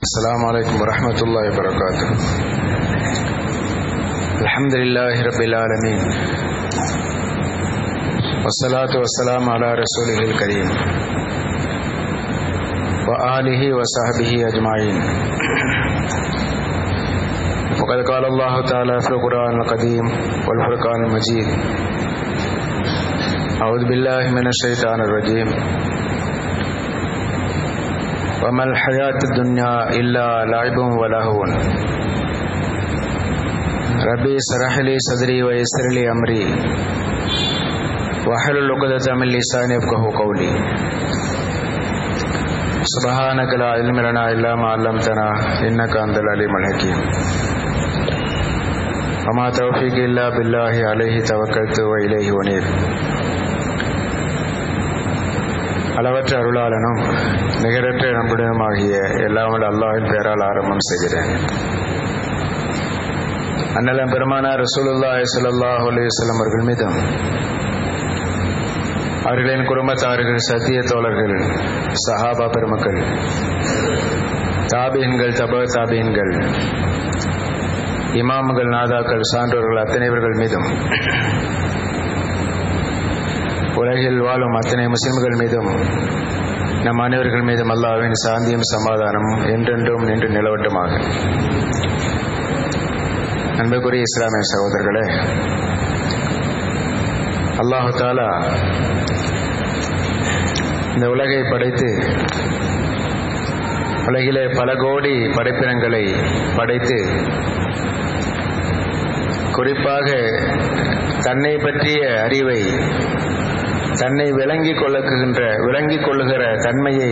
السلام عليكم ورحمة الله وبركاته الحمد لله رب العالمين والصلاة والسلام على رسوله الكريم وآله وصحبه أجمعين وقد قال الله تعالى في القرآن القديم والفرقان المجيد أعوذ بالله من الشيطان الرجيم وما الحياة الدنيا إلا لعب ولهو ربي اشرح لي صدري ويسر لي أمري واحلل عقدة من لساني يفقهوا قولي سبحانك لا علم لنا إلا ما علمتنا إنك أنت العليم الحكيم وما توفيقي إلا بالله عليه توكلت وإليه ونيب அளவற்ற அருளாளனும் நிகரற்ற நம்புடனுமாகிய எல்லாமல் அல்லாஹின் பெயரால் ஆரம்பம் செய்கிறேன் அண்ணலம் பெருமானார் ரசூலுல்லாஹி ஸல்லல்லாஹு அலைஹி வஸல்லம் அவர்கள் மீதும் அவர்களின் குடும்பத்தார்கள் சத்திய தோழர்கள் சஹாபா பெருமக்கள் தாபீன்கள் தப தாபீன்கள் இமாம்கள் நாதாக்கள் சான்றோர்கள் அத்தனைவர்கள் மீதும் உலகில் வாழும் அத்தனை முஸ்லிம்கள் மீதும் நம் அனைவர்கள் மீதும் அல்லாவின் சாந்தியும் சமாதானமும் என்றென்றும் நின்று நிலவட்டுமாக அன்புக்குரிய இஸ்லாமிய சகோதரர்களே அல்லாஹு தாலா இந்த உலகை படைத்து உலகிலே பல கோடி படைப்பினங்களை படைத்து குறிப்பாக தன்னை பற்றிய அறிவை தன்னை விளங்கிக் கொள்ளுகின்ற விளங்கிக் கொள்ளுகிற தன்மையை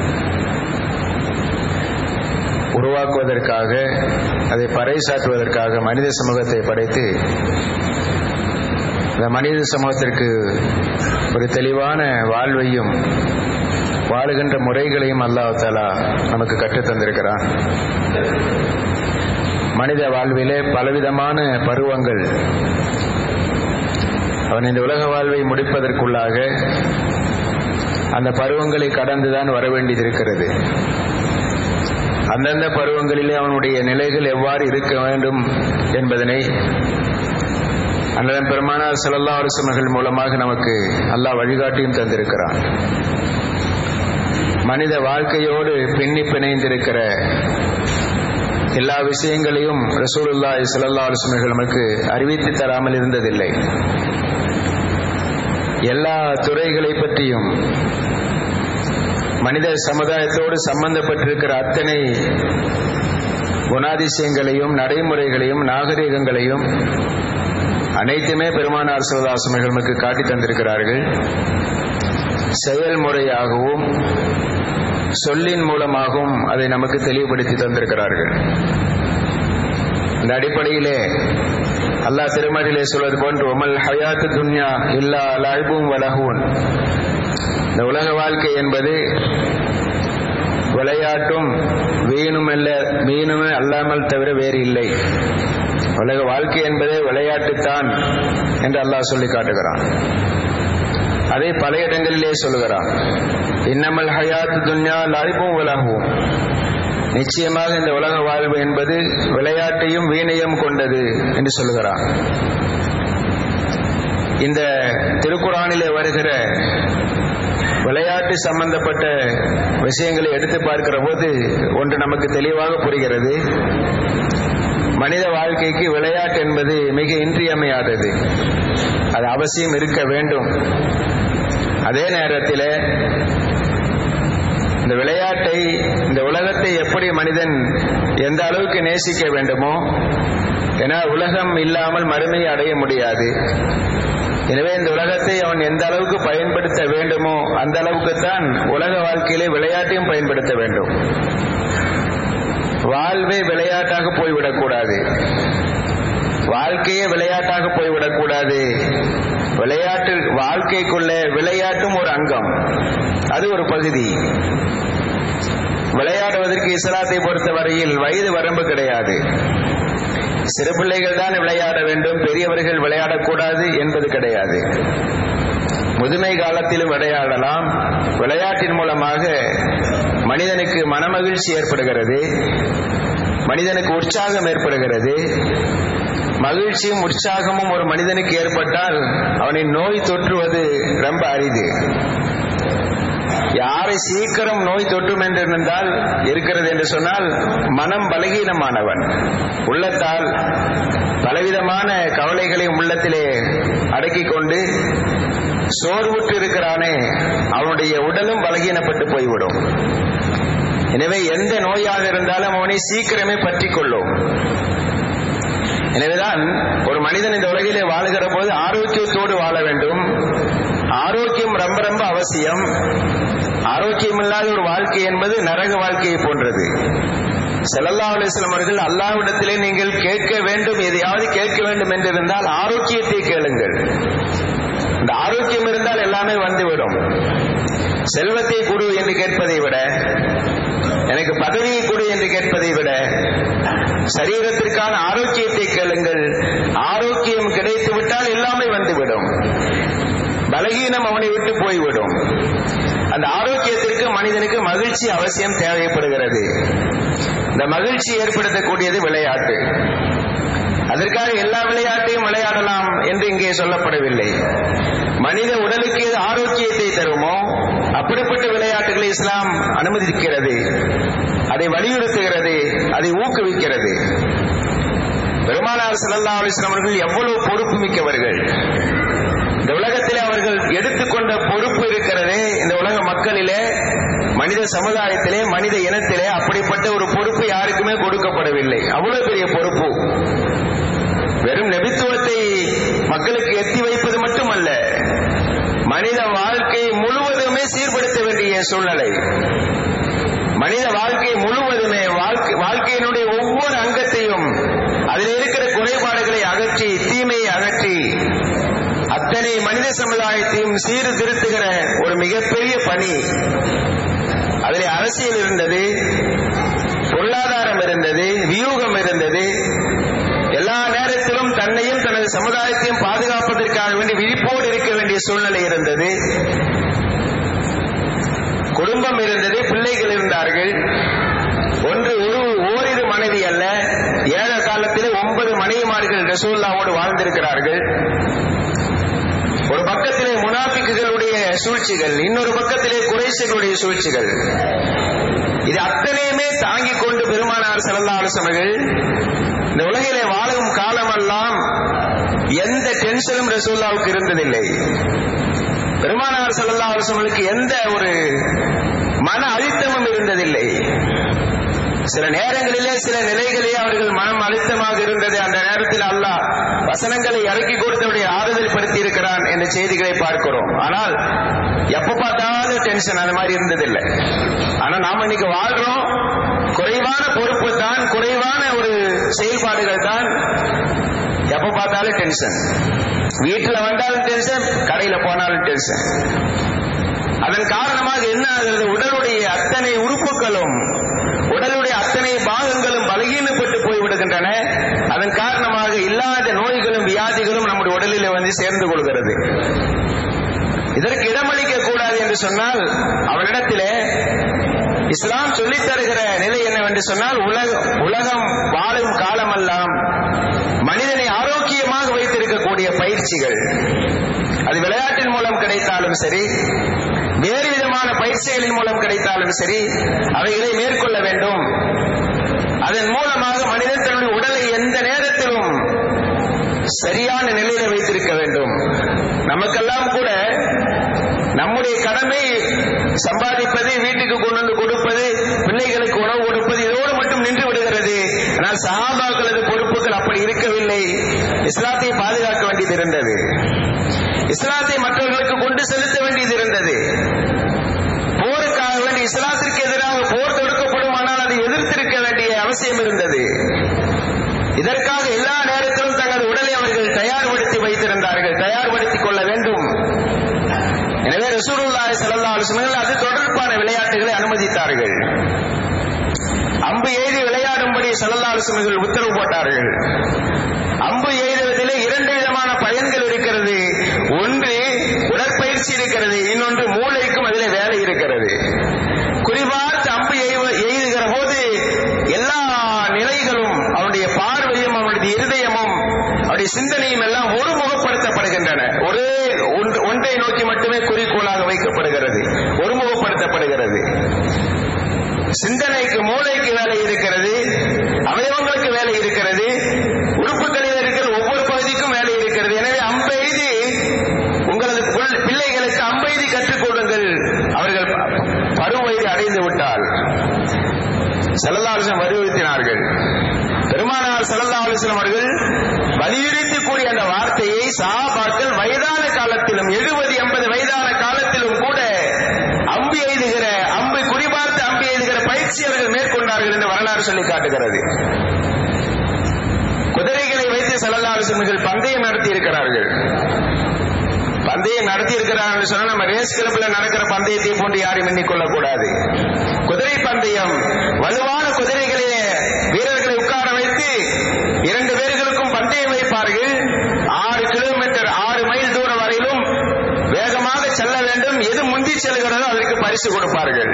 உருவாக்குவதற்காக அதை பறைசாற்றுவதற்காக மனித சமூகத்தை படைத்து இந்த மனித சமூகத்திற்கு ஒரு தெளிவான வாழ்வையும் வாழுகின்ற முறைகளையும் அல்லாஹாலா நமக்கு கற்றுத் தந்திருக்கிறான் மனித வாழ்விலே பலவிதமான பருவங்கள் அவன் இந்த உலக வாழ்வை முடிப்பதற்குள்ளாக அந்த பருவங்களை கடந்துதான் வர வேண்டியது இருக்கிறது அந்தந்த பருவங்களிலே அவனுடைய நிலைகள் எவ்வாறு இருக்க வேண்டும் என்பதனை அண்ணன் பெருமானார் செல்லல்லா அரசமர்கள் மூலமாக நமக்கு அல்லாஹ் வழிகாட்டியும் தந்திருக்கிறான் மனித வாழ்க்கையோடு பின்னி பிணைந்திருக்கிற எல்லா விஷயங்களையும் ரசூலுல்லா செல்லல்லா அரசுமர்கள் நமக்கு அறிவித்து தராமல் இருந்ததில்லை எல்லா துறைகளை பற்றியும் மனித சமுதாயத்தோடு சம்பந்தப்பட்டிருக்கிற அத்தனை குணாதிசயங்களையும் நடைமுறைகளையும் நாகரிகங்களையும் அனைத்துமே பெருமானார் சிவதாசமைகள் நமக்கு காட்டி தந்திருக்கிறார்கள் செயல்முறையாகவும் சொல்லின் மூலமாகவும் அதை நமக்கு தெளிவுபடுத்தி தந்திருக்கிறார்கள் இந்த அடிப்படையிலே அல்லாஹ் திருமதியிலே சொல்வது போன்று ஒமல் ஹயாத்து துன்யா இல்லா லாய்பும் வலகுவன் இந்த உலக வாழ்க்கை என்பது விளையாட்டும் வீணும் அல்ல மீனுமே அல்லாமல் தவிர வேறு இல்லை உலக வாழ்க்கை என்பதே விளையாட்டுத்தான் என்று அல்லாஹ் சொல்லி காட்டுகிறான் அதை பல இடங்களிலே சொல்லுகிறான் இன்னமல் ஹயாத்து துன்யா லாய்பும் விலகுவோம் நிச்சயமாக இந்த உலக வாழ்வு என்பது விளையாட்டையும் வீணையும் கொண்டது என்று சொல்லுகிறான் இந்த திருக்குறானிலே வருகிற விளையாட்டு சம்பந்தப்பட்ட விஷயங்களை எடுத்து பார்க்கிற போது ஒன்று நமக்கு தெளிவாக புரிகிறது மனித வாழ்க்கைக்கு விளையாட்டு என்பது மிக இன்றியமையாதது அது அவசியம் இருக்க வேண்டும் அதே நேரத்தில் இந்த விளையாட்டை இந்த உலகத்தை எப்படி மனிதன் எந்த அளவுக்கு நேசிக்க வேண்டுமோ ஏன்னா உலகம் இல்லாமல் மறுமையை அடைய முடியாது எனவே இந்த உலகத்தை அவன் எந்த அளவுக்கு பயன்படுத்த வேண்டுமோ அந்த அளவுக்கு தான் உலக வாழ்க்கையிலே விளையாட்டையும் பயன்படுத்த வேண்டும் வாழ்வே விளையாட்டாக போய்விடக்கூடாது வாழ்க்கையே விளையாட்டாக போய்விடக்கூடாது விளையாட்டு வாழ்க்கைக்குள்ள விளையாட்டும் ஒரு அங்கம் அது ஒரு பகுதி விளையாடுவதற்கு இஸ்லாத்தை பொறுத்த வரையில் வயது வரம்பு கிடையாது சிறு பிள்ளைகள் தான் விளையாட வேண்டும் பெரியவர்கள் விளையாடக்கூடாது என்பது கிடையாது முதுமை காலத்திலும் விளையாடலாம் விளையாட்டின் மூலமாக மனிதனுக்கு மனமகிழ்ச்சி ஏற்படுகிறது மனிதனுக்கு உற்சாகம் ஏற்படுகிறது மகிழ்ச்சியும் உற்சாகமும் ஒரு மனிதனுக்கு ஏற்பட்டால் அவனை நோய் தொற்றுவது ரொம்ப அரிது யாரை சீக்கிரம் நோய் தொற்றும் என்று இருந்தால் இருக்கிறது என்று சொன்னால் மனம் பலகீனமானவன் உள்ளத்தால் பலவிதமான கவலைகளையும் உள்ளத்திலே அடக்கிக் கொண்டு சோர்வுற்று இருக்கிறானே அவனுடைய உடலும் பலகீனப்பட்டு போய்விடும் எனவே எந்த நோயாக இருந்தாலும் அவனை சீக்கிரமே பற்றி கொள்ளும் எனவேதான் ஒரு மனிதன் இந்த உலகிலே வாழுகிற போது ஆரோக்கியத்தோடு வாழ வேண்டும் ஆரோக்கியம் ரொம்ப ரொம்ப அவசியம் ஆரோக்கியம் இல்லாத ஒரு வாழ்க்கை என்பது நரக வாழ்க்கையை போன்றது செல்லல்லா அலிஸ்லாம் அவர்கள் அல்லாஹ்விடத்திலே நீங்கள் கேட்க வேண்டும் எதையாவது கேட்க வேண்டும் என்று இருந்தால் ஆரோக்கியத்தை கேளுங்கள் இந்த ஆரோக்கியம் இருந்தால் எல்லாமே வந்துவிடும் செல்வத்தை கொடு என்று கேட்பதை விட எனக்கு பதவியை கொடு என்று கேட்பதை விட சரீரத்திற்கான ஆரோக்கியத்தை கேளுங்கள் ஆரோக்கியம் கிடைத்து விட்டால் எல்லாமே வந்துவிடும் பலகீனம் அவனை விட்டு போய்விடும் அந்த ஆரோக்கியத்திற்கு மனிதனுக்கு மகிழ்ச்சி அவசியம் தேவைப்படுகிறது இந்த மகிழ்ச்சி ஏற்படுத்தக்கூடியது விளையாட்டு அதற்காக எல்லா விளையாட்டையும் விளையாடலாம் என்று இங்கே சொல்லப்படவில்லை மனித உடலுக்கு எது ஆரோக்கியத்தை தருமோ அப்படிப்பட்ட விளையாட்டுகளை இஸ்லாம் அனுமதிக்கிறது அதை வலியுறுத்துகிறது அதை ஊக்குவிக்கிறது பெருமானார் சல்லா அலிஸ்லாம் அவர்கள் எவ்வளவு பொறுப்பு மிக்கவர்கள் இந்த உலகத்திலே அவர்கள் எடுத்துக்கொண்ட பொறுப்பு இருக்கிறதே இந்த உலக மக்களிலே மனித சமுதாயத்திலே மனித இனத்திலே அப்படிப்பட்ட ஒரு பொறுப்பு யாருக்குமே கொடுக்கப்படவில்லை அவ்வளவு பெரிய பொறுப்பு வெறும் நபித்துவத்தை மக்களுக்கு எத்தி வைப்பது மட்டுமல்ல மனித வாழ்க்கை முழுவதுமே சீர்படுத்த வேண்டிய சூழ்நிலை மனித வாழ்க்கை முழுவதுமே வாழ்க்கை வாழ்க்கையினுடைய ஒவ்வொரு அங்கத்தையும் அதில் இருக்கிற குறைபாடுகளை அகற்றி தீமையை அகற்றி அத்தனை மனித சமுதாயத்தையும் சீர்திருத்துகிற ஒரு மிகப்பெரிய பணி அதில் அரசியல் இருந்தது பொருளாதாரம் இருந்தது வியூகம் இருந்தது எல்லா நேரத்திலும் தன்னையும் தனது சமுதாயத்தையும் பாதுகாப்பதற்காக வேண்டி விழிப்போடு இருக்க வேண்டிய சூழ்நிலை இருந்தது குடும்பம் இருந்தது பிள்ளைகள் இருந்தார்கள் ஒன்று ஒரு ஓரிரு மனைவி அல்ல ஏழ காலத்தில் ஒன்பது மனைவிமார்கள் ரசூல்லாவோடு வாழ்ந்திருக்கிறார்கள் ஒரு பக்கத்திலே முனாபிக்குகளுடைய சூழ்ச்சிகள் இன்னொரு பக்கத்திலே குறைசிகளுடைய சூழ்ச்சிகள் இது அத்தனையுமே தாங்கிக் கொண்டு பெருமானார் செல்லல்லா அரசவர்கள் இந்த உலகிலே வாழும் காலமெல்லாம் எந்த டென்ஷனும் ரசூல்லாவுக்கு இருந்ததில்லை பெருமானார் செல்லல்லா அரசவர்களுக்கு எந்த ஒரு மன அழுத்தமும் இருந்ததில்லை சில நேரங்களிலே சில நிலைகளிலே அவர்கள் மனம் அழுத்தமாக இருந்தது அந்த நேரத்தில் அல்லாஹ் வசனங்களை இறக்கி கொடுத்தவுடைய ஆறுதல் படுத்தி இருக்கிறான் என்ற செய்திகளை பார்க்கிறோம் ஆனால் எப்ப பார்த்தாலும் டென்ஷன் அந்த மாதிரி இருந்ததில்லை ஆனா நாம இன்னைக்கு வாழ்றோம் குறைவான பொறுப்பு தான் குறைவான ஒரு செயல்பாடுகள் தான் எப்ப பார்த்தாலும் டென்ஷன் வீட்டுல வந்தாலும் டென்ஷன் கடையில போனாலும் டென்ஷன் அதன் காரணமாக என்ன ஆகிறது உடலுடைய அத்தனை உறுப்புகளும் உடலுடைய அத்தனை பாகங்களும் பலகீனப்பட்டு போய்விடுகின்றன அதன் காரணமாக இல்லாத நோய்களும் வியாதிகளும் நம்முடைய உடலில் வந்து சேர்ந்து கொள்கிறது இதற்கு இடமளிக்க கூடாது என்று சொன்னால் அவனிடத்திலே இஸ்லாம் சொல்லித் தருகிற நிலை என்னவென்று சொன்னால் உலக உலகம் வாழும் காலமெல்லாம் மனிதனை ஆரோக்கியமாக வைத்திருக்கக்கூடிய பயிற்சிகள் அது விளையாட்டின் மூலம் கிடைத்தாலும் சரி வேறு விதமான பயிற்சிகளின் மூலம் கிடைத்தாலும் சரி அவைகளை மேற்கொள்ள வேண்டும் அதன் மூலமாக மனிதன் தன்னுடைய உடலை எந்த நேரத்திலும் சரியான நிலையில வைத்திருக்க வேண்டும் நமக்கெல்லாம் கூட நம்முடைய கடமை சம்பாதிப்பது வீட்டுக்கு கொண்டு வந்து கொடுப்பது பிள்ளைகளுக்கு உணவு கொடுப்பது இதோடு மட்டும் நின்று விடுகிறது ஆனால் சஹாபாக்களது பொறுப்புகள் அப்படி இருக்கவில்லை இஸ்லாத்தை பாதுகாக்க வேண்டியது இருந்தது இஸ்லாத்தை மற்றவர்களுக்கு கொண்டு செலுத்த வேண்டியது இருந்தது போருக்காக வேண்டிய இஸ்லாத்திற்கு எதிராக போர் தொடுக்கப்படும் ஆனால் அதை எதிர்த்திருக்க வேண்டிய அவசியம் இருந்தது இதற்காக எல்லா நேரத்திலும் தங்கள் உடலை அவர்கள் தயார்படுத்தி வைத்திருந்தார்கள் தயார்படுத்திக் கொள்ள வேண்டும் எனவே ரசூலுல்லாஹி ஸல்லல்லாஹு அலைஹி வஸல்லம் அது தொடர்பான விளையாட்டுகளை அனுமதித்தார்கள் அம்பு எய்தி விளையாடும்படி ஸல்லல்லாஹு அலைஹி வஸல்லம் உத்தரவு போட்டார்கள் அம்பு எய்துவதிலே இரண்டு விதமான பயன்கள் இருக்கிறது ஒன்று உடற்பயிற்சி இருக்கிறது இன்னொன்று மூளைக்கும் அதிலே வேலை இருக்கிறது குறிபார்த்து அம்பு சிந்தனையும் எல்லாம் ஒருமுகப்படுத்தப்படுகின்றன ஒரே ஒன்று- ஒன்றை நோக்கி மட்டுமே குறிக்கோளாக வைக்கப்படுகிறது ஒருமுகப்படுத்தப்படுகிறது சிந்தனைக்கு மூளைக்கு வேலை இருக்கிறது அவயவங்களுக்கு வேலை இருக்கிறது உறுப்புகளில் இருக்கிற ஒவ்வொரு பகுதிக்கும் வேலை இருக்கிறது எனவே அம்பெய்தி உங்களது புல்- பிள்ளைகளுக்கு அம்பெய்தி கற்றுக் கொடுங்கள் அவர்கள் ப- பருவ வயது அடைந்து விட்டால் செல்லல்லாசம் வலியுறுத்தினார்கள் பெருமானார் செல்லல்லாசம் அவர்கள் வலியுறுத்தி கூறிய அந்த வார்த்தையை சஹாபாக்கள் வயதான காலத்திலும் எழுபது எண்பது வயதான காலத்திலும் கூட அம்பு எய்துகிற அம்பு குறிபார்த்து அம்பு எய்துகிற பயிற்சி அவர்கள் மேற்கொண்டார்கள் என்று வரலாறு சொல்லி காட்டுகிறது குதிரைகளை வைத்து செல்லல்லாசன்கள் பந்தயம் நடத்தி இருக்கிறார்கள் பந்தயம் நடத்தி இருக்கிறார்கள் சொன்னா நம்ம ரேஸ் கிளப்ல நடக்கிற பந்தயத்தை போன்று யாரும் எண்ணிக்கொள்ளக் கூடாது குதிரை பந்தயம் வலுவான குதிரைகளிலே வீரர்களை உட்கார வைத்து இரண்டு பேர்களுக்கும் பந்தயம் வைப்பார்கள் ஆறு கிலோமீட்டர் ஆறு மைல் தூரம் வரையிலும் வேகமாக செல்ல வேண்டும் எது முந்தி செல்கிறதோ அதற்கு பரிசு கொடுப்பார்கள்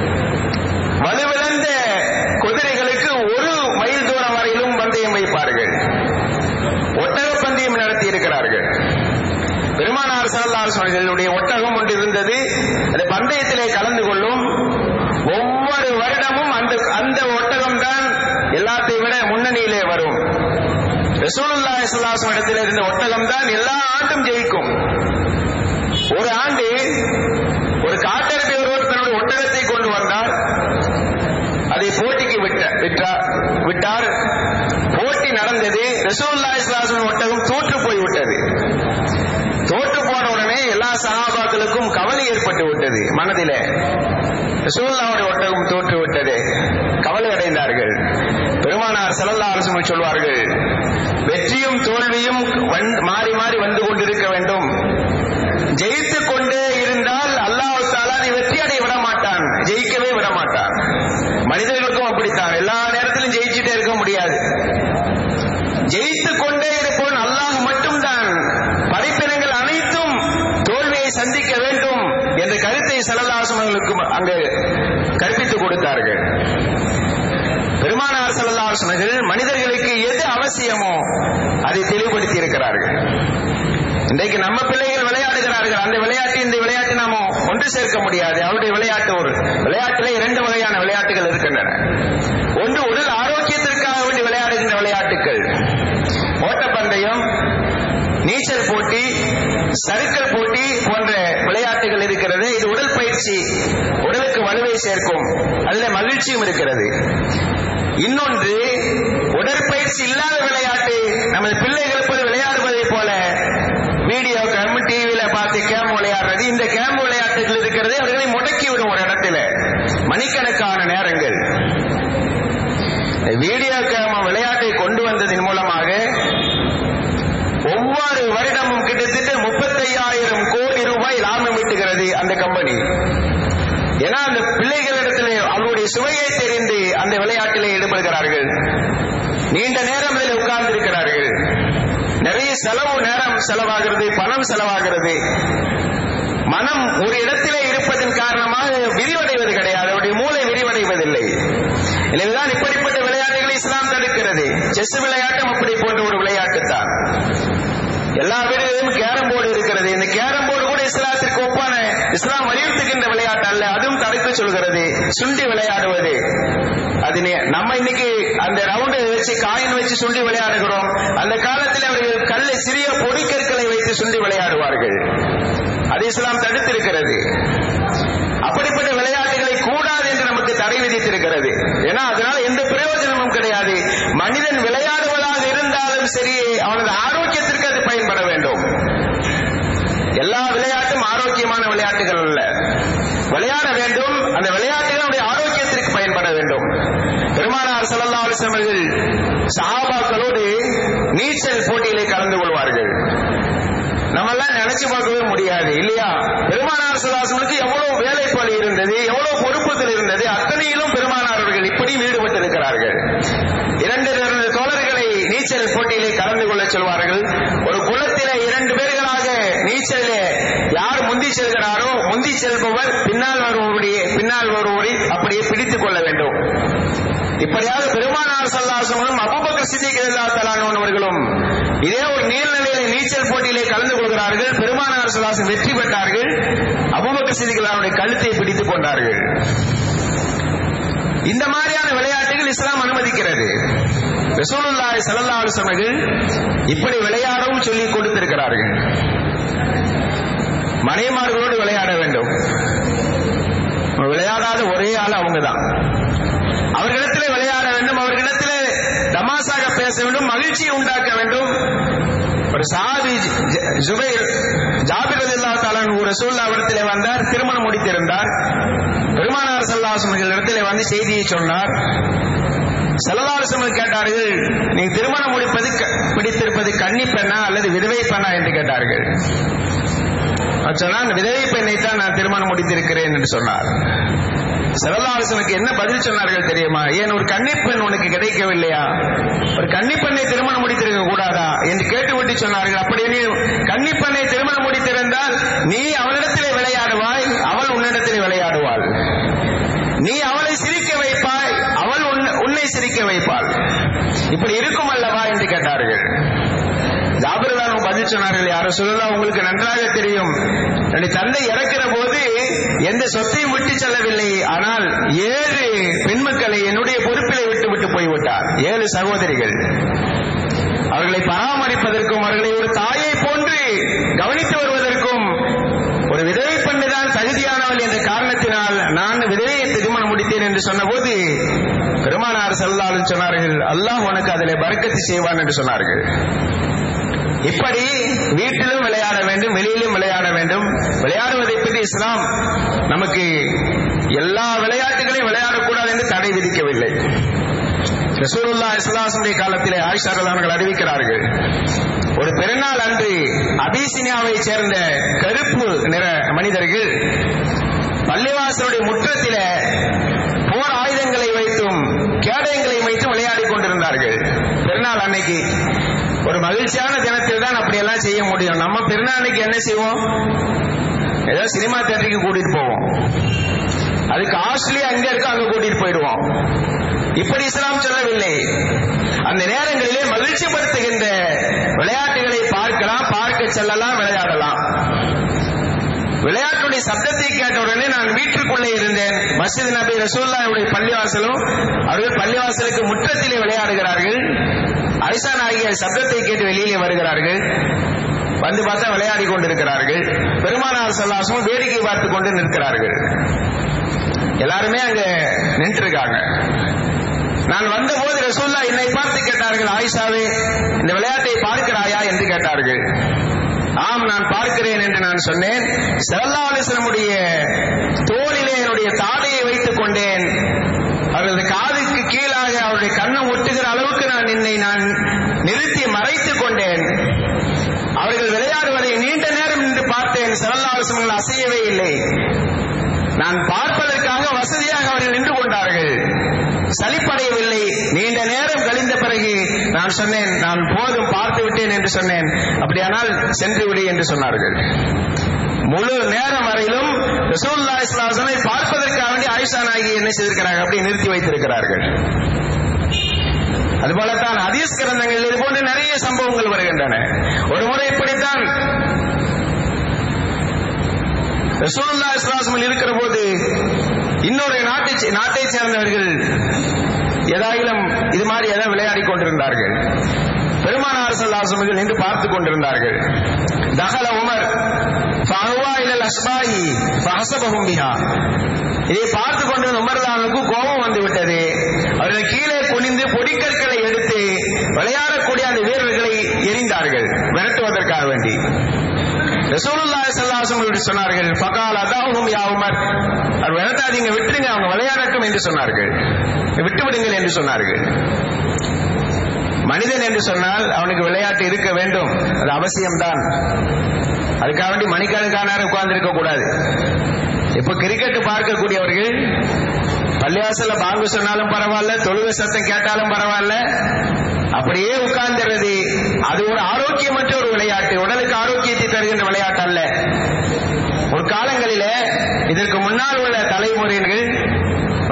வலுவிழந்த குதிரைகளுக்கு ஒரு மைல் தூரம் வரையிலும் பந்தயம் வைப்பார்கள் ஒட்டக பந்தயம் நடத்தி இருக்கிறார்கள் பெருமானார் சல்லல்லாஹு அவர்களுடைய ஒட்டகம் ஒன்று இருந்தது அந்த பந்தயத்திலே கலந்து கொள்ளும் ஒவ்வொரு வருடமும் அந்த அந்த ஒட்டகம் தான் எல்லாத்தை விட முன்னணியிலே வரும் ரசூலுல்லாஹி ஸல்லல்லாஹு அலைஹி இடத்தில் இருந்த ஒட்டகம் தான் எல்லா ஆண்டும் ஜெயிக்கும் ஒரு ஆண்டு ஒரு காட்டரபி ஒருவர் தன்னுடைய ஒட்டகத்தை கொண்டு வந்தார் அதை போட்டிக்கு விட்ட விட்டார் விட்டார் போட்டி நடந்தது ரசூலுல்லாஹி ஸல்லல்லாஹு அலைஹி ஒட்டகம் தோற்று போய் விட்டது தோற்று போன உடனே எல்லா சகாபாக்களுக்கும் கவலை ஏற்பட்டு விட்டது மனதிலே ரசூலுல்லாஹுடைய ஒட்டகம் தோற்று விட்டது கவலை அடைந்தார்கள் பெருமானார் ஸல்லல்லாஹு அலைஹி வஸல்லம் சொல்வார்கள் வெற்றியும் தோல்வியும் வந்து- மாறி மாறி வந்து கொண்டிருக்க வேண்டும் ஜெயித்துக் கொண்டே இருந்தால் அல்லாஹ் தாலா நீ வெற்றி அடைய விட மாட்டான் ஜெயிக்கவே விட மாட்டான் மனிதர்களுக்கும் அப்படித்தான் எல்லா நேரத்திலும் ஜெயிச்சுட்டே இருக்க முடியாது ஜெயித்துக் கொண்டே இருப்பவன் அல்லாஹ் மட்டும்தான் படைப்பினங்கள் அனைத்தும் தோல்வியை சந்திக்க வேண்டும் என்ற கருத்தை சலல்லாசமர்களுக்கு அங்கு கற்பித்துக் கொடுத்தார்கள் பெருமானார் சலல்லாசனர்கள் மனிதர்களுக்கு எது அவசியமோ அதை தெளிவுபடுத்தி இருக்கிறார்கள் இன்றைக்கு நம்ம பிள்ளைகள் விளையாடுகிறார்கள் அந்த விளையாட்டு இந்த விளையாட்டு நாம ஒன்று சேர்க்க முடியாது அவருடைய விளையாட்டு ஒரு விளையாட்டிலே இரண்டு வகையான விளையாட்டுகள் இருக்கின்றன ஒன்று உடல் ஆரோக்கியத்திற்காக வேண்டி விளையாடுகின்ற விளையாட்டுகள் ஓட்டப்பந்தயம் நீச்சல் போட்டி சறுக்கல் போட்டி போன்ற விளையாட்டுகள் இருக்கிறது இது உடல் பயிற்சி உடலுக்கு வலுவை சேர்க்கும் அதில் மகிழ்ச்சியும் இருக்கிறது இன்னொன்று உடற்பயிற்சி இல்லாத விளையாட்டு நமது பிள்ளைகள் போல விளையாடுவதை போல வீடியோ கேம் டிவியில பார்த்து கேம் விளையாடுறது இந்த கேம் விளையாட்டுகள் இருக்கிறது அவர்களை முடக்கி விடும் ஒரு இடத்துல மணிக்கணக்கான நேரங்கள் வீடியோ கேம் விளையாட்டை கொண்டு வந்ததன் மூலமாக ஒவ்வொரு வருடமும் கிட்டத்தட்ட முப்பத்தையாயிரம் கோடி ரூபாய் லாபம் ஈட்டுகிறது அந்த கம்பெனி ஏன்னா அந்த பிள்ளைகளிடத்திலே அவருடைய சுவையை தெரிந்து அந்த விளையாட்டிலே ஈடுபடுகிறார்கள் நீண்ட நேரம் அதில் உட்கார்ந்து இருக்கிறார்கள் நிறைய செலவு நேரம் செலவாகிறது பணம் செலவாகிறது மனம் ஒரு இடத்திலே இருப்பதன் காரணமாக விரிவடைவது கிடையாது அவருடைய மூளை விரிவடைவதில்லை எனவேதான் இப்படிப்பட்ட விளையாட்டுகளை இஸ்லாம் தடுக்கிறது செஸ் விளையாட்டும் அப்படி போன்ற ஒரு விளையாட்டு தான் எல்லா வீடுகளிலும் கேரம் போர்டு இருக்கிறது இந்த கேரம் போர்டு கூட இஸ்லாத்திற்கு ஒப்பான இஸ்லாம் வலியுறுத்துகின்ற விளையாட்டு அல்ல அதுவும் தடுத்து சொல்கிறது சுண்டி விளையாடுவது அது நி- நம்ம இன்னைக்கு அந்த ரவுண்டை வச்சு காயின் வச்சு சுண்டி விளையாடுகிறோம் அந்த காலத்தில் அவர்கள் கல்லை சிறிய பொடிக்கற்களை வைத்து சுண்டி விளையாடுவார்கள் அது இஸ்லாம் தடுத்திருக்கிறது அப்படிப்பட்ட விளையாட்டுகளை கூடாது என்று நமக்கு தடை விதித்திருக்கிறது ஏன்னா அதனால எந்த பிரயோஜனமும் கிடையாது மனிதன் விளையாடுவதாக இருந்தாலும் சரி அவனது ஆரோக்கியத்திற்கு அது பயன்பட வேண்டும் எல்லா விளையாட்டும் ஆரோக்கியமான விளையாட்டுகள் அல்ல விளையாட வேண்டும் அந்த விளையாட்டுகள் நம்முடைய ஆரோக்கியத்திற்கு பயன்பட வேண்டும் பெருமானார் ஸல்லல்லாஹு அலைஹி வஸல்லம் அவர்கள் சஹாபாக்களோடு நீச்சல் போட்டியிலே கலந்து கொள்வார்கள் நம்ம எல்லாம் நினைச்சு பார்க்கவே முடியாது இல்லையா பெருமானார் சுல்லாசனுக்கு எவ்வளவு வேலை பளி இருந்தது எவ்வளவு பொறுப்புகள் இருந்தது அத்தனையிலும் பெருமானார் அவர்கள் இப்படியும் ஈடுபட்டிருக்கிறார்கள் இரண்டு இரண்டு தோழர்களை நீச்சல் போட்டியிலே கலந்து கொள்ள சொல்வார்கள் ஒரு குளத்திலே இரண்டு பேர்களாக நீச்சலிலே யார் முந்தி செல்கிறாரோ முந்தி செல்பவர் பின்னால் வருவருடைய பின்னால் வருவரை அப்படியே பிடித்துக் கொள்ள வேண்டும் இப்படியாக பெருமானார் சல்லாசமும் அபுபக்கர் சித்திக் ரலியல்லாஹு தஆலா அன்ஹு அவர்களும் இதே ஒரு நீர்நிலையில நீச்சல் போட்டியிலே கலந்து கொள்கிறார்கள் பெருமானார் சுல்லாசன் வெற்றி பெற்றார்கள் அபுபக்கர் சிதிகளாருடைய கழுத்தை பிடித்துக் கொண்டார்கள் இந்த மாதிரியான விளையாட்டுகள் இஸ்லாம் அனுமதிக்கிறது ரசூலுல்லாஹி ஸல்லல்லாஹு அலைஹி வஸல்லம் இப்படி விளையாடவும் சொல்லி கொடுத்திருக்கிறார்கள் மனைமார்களோடு விளையாட வேண்டும் விளையாடாத ஒரே ஆள் அவங்க தான் அவர்களிடத்திலே விளையாட வேண்டும் அவர்களிடத்திலே தமாசாக பேச வேண்டும் மகிழ்ச்சியை உண்டாக்க வேண்டும் ஒரு சாதி ஜுபைர் ஜாபிர் ரதில்லா தாலன் ஒரு ரசூல்லா இடத்திலே வந்தார் திருமணம் முடித்திருந்தார் பெருமானார் சல்லாசம் இடத்திலே வந்து செய்தியை சொன்னார் செல்லதாரசமல் கேட்டார்கள் நீ திருமணம் முடிப்பது பிடித்திருப்பது கன்னி பெண்ணா அல்லது விதவை பெண்ணா என்று கேட்டார்கள் சொன்னான் விதவை பெண்ணை தான் நான் திருமணம் முடித்திருக்கிறேன் என்று சொன்னார் செல்லதாரசனுக்கு என்ன பதில் சொன்னார்கள் தெரியுமா ஏன் ஒரு கன்னிப்பெண் உனக்கு கிடைக்கவில்லையா ஒரு கன்னிப்பெண்ணை திருமணம் முடித்திருக்க கூடாதா என்று கேட்டுவிட்டு சொன்னார்கள் அப்படி நீ கன்னிப்பெண்ணை திருமணம் முடித்திருந்தால் நீ அவளிடத்திலே விளையாடுவாய் அவள் உன்னிடத்திலே விளையாடுவாள் நீ அவளை சிரிக்க வைப்பாய் அவள் உன்னை சிரிக்க வைப்பாள் இப்படி இருக்கும் அல்லவா என்று கேட்டார்கள் ஜாபிரதானும் பதில் சொன்னார்கள் யாரும் சொல்லலாம் உங்களுக்கு நன்றாக தெரியும் என்னுடைய தந்தை இறக்கிற போது எந்த சொத்தையும் விட்டு செல்லவில்லை ஆனால் ஏழு பெண்மக்களை என்னுடைய பொறுப்பிலே விட்டு விட்டு போய்விட்டார் ஏழு சகோதரிகள் அவர்களை பராமரிப்பதற்கும் அவர்களை ஒரு தாயை போன்று கவனித்து வருவதற்கும் ஒரு விதவை பெண்ணுதான் தகுதியானவள் என்ற காரணத்தினால் நான் விதவையை திருமணம் முடித்தேன் என்று சொன்னபோது பெருமானார் செல்லாலும் சொன்னார்கள் அல்லாஹ் உனக்கு அதில் பறக்கத்து செய்வான் என்று சொன்னார்கள் இப்படி வீட்டிலும் விளையாட வேண்டும் வெளியிலும் விளையாட வேண்டும் விளையாடுவதை பற்றி இஸ்லாம் நமக்கு எல்லா விளையாட்டுகளையும் விளையாடக்கூடாது என்று தடை விதிக்கவில்லை ரசூலுல்லா இஸ்லாசனுடைய காலத்திலே ஆயிஷா அவர்கள் அறிவிக்கிறார்கள் ஒரு பெருநாள் அன்று அபிசினியாவை சேர்ந்த கருப்பு நிற மனிதர்கள் பள்ளிவாசலுடைய முற்றத்தில போர் ஆயுதங்களை வைத்தும் கேடயங்களை வைத்தும் விளையாடி கொண்டிருந்தார்கள் பெருநாள் அன்னைக்கு ஒரு மகிழ்ச்சியான தினத்தில் தான் அப்படியெல்லாம் செய்ய முடியும் நம்ம பெருநாள் அன்னைக்கு என்ன செய்வோம் ஏதோ சினிமா தேட்டருக்கு கூட்டிட்டு போவோம் அதுக்கு ஆஸ்திரேலியா அங்க இருக்கு அங்க கூட்டிட்டு போயிடுவோம் இப்படி இஸ்லாம் சொல்லவில்லை அந்த நேரங்களிலே மகிழ்ச்சிப்படுத்துகின்ற விளையாட்டுகளை பார்க்கலாம் பார்க்க செல்லலாம் விளையாடலாம் விளையாட்டுடைய சப்தத்தை கேட்ட உடனே நான் வீட்டுக்குள்ளே இருந்தேன் மசித் நபி ரசூல்லாவுடைய பள்ளிவாசலும் அவர்கள் பள்ளிவாசலுக்கு முற்றத்திலே விளையாடுகிறார்கள் ஐசா நாயகிய சப்தத்தை கேட்டு வெளியிலே வருகிறார்கள் வந்து பார்த்தா விளையாடி கொண்டிருக்கிறார்கள் பெருமானார் சல்லாசமும் வேடிக்கை பார்த்து கொண்டு நிற்கிறார்கள் எல்லாருமே அங்க நின்று இருக்காங்க நான் வந்தபோது ரசூல்லா என்னை பார்த்து கேட்டார்கள் ஆயிஷாவே இந்த விளையாட்டை பார்க்கிறாயா என்று கேட்டார்கள் ஆம் நான் பார்க்கிறேன் என்று நான் சொன்னேன் செல்லாலிசனுடைய தோளிலே என்னுடைய தாடையை வைத்துக் கொண்டேன் அவரது காதுக்கு கீழாக அவருடைய கண்ணம் ஒட்டுகிற அளவுக்கு நான் என்னை நான் நிறுத்தி மறைத்துக் கொண்டேன் அவர்கள் விளையாடுவதை நீண்ட நேரம் நின்று பார்த்தேன் செல்லாலிசன்கள் அசையவே இல்லை நான் பார்ப்பதற்காக வசதியாக அவர்கள் நின்று கொண்டார்கள் சலிப்படையவில்லை நீண்ட நேரம் கழிந்த பிறகு நான் சொன்னேன் நான் போதும் பார்த்து விட்டேன் என்று சொன்னேன் அப்படியானால் சென்று விடு என்று சொன்னார்கள் முழு நேரம் வரையிலும் ரசூல்லா இஸ்லாசனை பார்ப்பதற்காக வேண்டி ஆயிஷா நாயகி என்ன செய்திருக்கிறார்கள் அப்படி நிறுத்தி வைத்திருக்கிறார்கள் அதுபோலத்தான் ஹதீஸ் கிரந்தங்கள் இது போன்ற நிறைய சம்பவங்கள் வருகின்றன ஒரு முறை இப்படித்தான் ரசூல்லா இஸ்லாசமில் இருக்கிற போது இன்னொரு நாட்டை நாட்டை சேர்ந்தவர்கள் ஏதாயிலும் இது மாதிரி ஏதாவது விளையாடி கொண்டிருந்தார்கள் பெருமானார் சல்லாசமிகள் நின்று பார்த்துக் கொண்டிருந்தார்கள் தகல உமர் ஃபஹுவா இலல் அஸ்பாயி ஃபஹசபஹும் பிஹா இதை பார்த்து கொண்டிருந்த உமர்தானுக்கு கோபம் வந்து விட்டது அவர்கள் கீழே குனிந்து பொடிக்கற்களை எடுத்து விளையாடக்கூடிய அந்த வீரர்களை எரிந்தார்கள் விரட்டுவதற்காக வேண்டி ரசூலுல்லாஹி ஸல்லல்லாஹு அலைஹி சொன்னார்கள் ஃபகால் அதாஹும் யா உமர் அவர் விரட்டாதீங்க விட்டுருங்க அவங்க விளையாடட்டும் என்று சொன்னார்கள் விட்டு விடுங்கள் என்று சொன்னார்கள் மனிதன் என்று சொன்னால் அவனுக்கு விளையாட்டு இருக்க வேண்டும் அது அவசியம்தான் அதுக்காக வேண்டி மணிக்கணக்கான நேரம் உட்கார்ந்து இருக்க கூடாது இப்ப கிரிக்கெட் பார்க்கக்கூடியவர்கள் பள்ளிவாசல்ல பாங்கு சொன்னாலும் பரவாயில்ல தொழுகை சத்தம் கேட்டாலும் பரவாயில்ல அப்படியே உட்கார்ந்துறது அது ஒரு ஆரோக்கியமற்ற ஒரு விளையாட்டு உடலுக்கு ஆரோக்கியத்தை தருகின்ற விளையாட்டு அல்ல ஒரு காலங்களில இதற்கு முன்னால் உள்ள தலைமுறையினர்கள்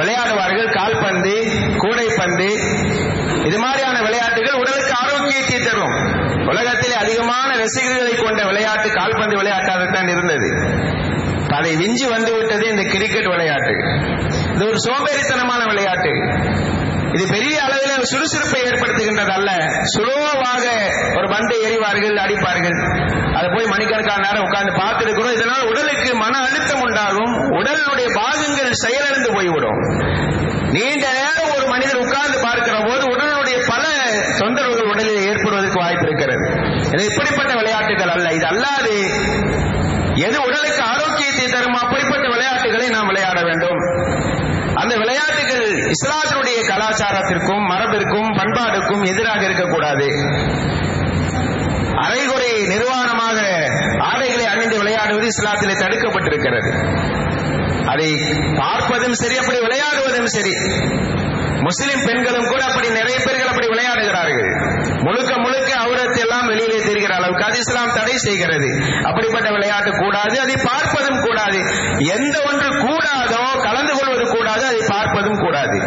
விளையாடுவார்கள் கால்பந்து கூடைப்பந்து இது மாதிரியான விளையாட்டுகள் உடலுக்கு ஆரோக்கியத்தை அதை விஞ்சி வந்து விட்டது இந்த கிரிக்கெட் விளையாட்டு இது ஒரு சோம்பேறித்தனமான விளையாட்டு இது பெரிய அளவில் சுறுசுறுப்பை ஏற்படுத்துகின்றது அல்ல சுலோவாக ஒரு பந்தை எறிவார்கள் அடிப்பார்கள் அதை போய் மணிக்கணக்கான நேரம் உட்கார்ந்து பார்த்திருக்கிறோம் இதனால் உடலுக்கு மன அழுத்தம் உண்டாகும் உடலுடைய பாகங்கள் செயலிழந்து போய்விடும் நீண்ட நேரம் ஒரு மனிதர் உட்கார்ந்து பார்க்கிற போது உடலுடைய பல தொந்தரவுகள் உடலில் ஏற்படுவதற்கு வாய்ப்பு இருக்கிறது இது இப்படிப்பட்ட விளையாட்டுகள் அல்ல இது அல்லாது எது உடலுக்கு ஆரோக்கியத்தை தரும் அப்படிப்பட்ட விளையாட்டுகளை நாம் விளையாட வேண்டும் அந்த விளையாட்டுகள் இஸ்லாத்தினுடைய கலாச்சாரத்திற்கும் மரபிற்கும் பண்பாடுக்கும் எதிராக இருக்கக்கூடாது அரைகுறை நிர்வாணமாக ஆடைகளை அணிந்து விளையாடுவது இஸ்லாத்திலே தடுக்கப்பட்டிருக்கிறது அதை பார்ப்பதும் சரி அப்படி விளையாடுவதும் சரி முஸ்லிம் பெண்களும் கூட அப்படி நிறைய பேர்கள் அப்படி விளையாடுகிறார்கள் முழுக்க முழுக்க அவுரத்தை எல்லாம் வெளியிலே தெரிகிற அளவுக்கு அது இஸ்லாம் தடை செய்கிறது அப்படிப்பட்ட விளையாட்டு கூடாது அதை பார்ப்பதும் கூடாது எந்த ஒன்று கூடாதோ கலந்து கொள்வது கூடாது அதை பார்ப்பதும் கூடாது